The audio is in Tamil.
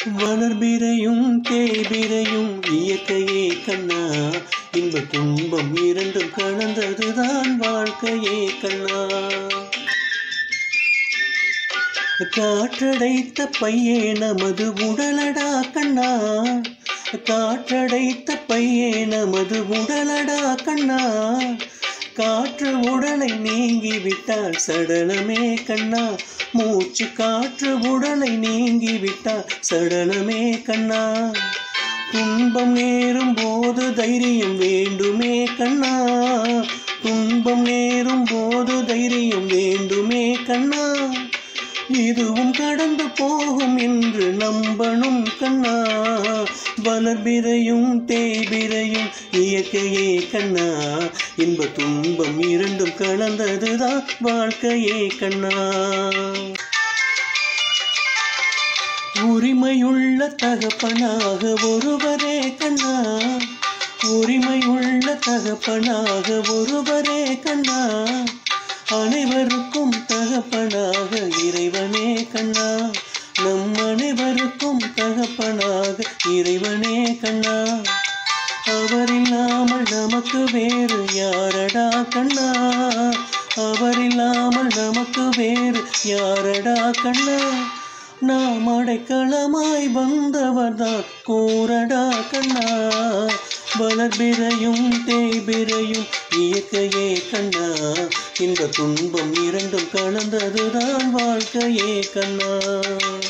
வளர்பிறையும் தேய்பிறையும் இயற்கையே கண்ணா இன்ப துன்பம் இரண்டும் கலந்ததுதான் வாழ்க்கையே கண்ணா காற்றடைத்த பையே நமது உடலடா கண்ணா காற்றடைத்த பையே நமது உடலடா கண்ணா காற்று உடலை நீங்கி விட்டால் சடலமே கண்ணா மூச்சு காற்று உடலை நீங்கி விட்டால் சடலமே கண்ணா துன்பம் நேரும் போது தைரியம் வேண்டுமே கண்ணா துன்பம் நேரும் போது தைரியம் வேண்டுமே கண்ணா இதுவும் கடந்து போகும் என்று நம்பணும் கண்ணா வளர்பிறையும் தேய்பிறையும் இயற்கையே கண்ணா இன்ப துன்பம் இரண்டும் கலந்ததுதான் வாழ்க்கையே கண்ணா உரிமையுள்ள தகப்பனாக ஒருவரே கண்ணா உரிமையுள்ள தகப்பனாக ஒருவரே கண்ணா அனைவருக்கும் தகப்பனாக இறைவனே கண்ணா நம் அனைவருக்கும் தகப்பனாக இறைவனே கண்ணா அவரில்லாமல் நமக்கு வேறு யாரடா கண்ணா அவரில்லாமல் நமக்கு வேறு யாரடா கண்ணா நாம் அடைக்கலமாய் வந்தவர்தான் கூறடா கண்ணா வளர்பிறையும் தேய்பிறையும் இயற்கையே கண்ணா இந்த துன்பம் இரண்டும் கலந்ததுதான் வாழ்க்கையே கண்ணா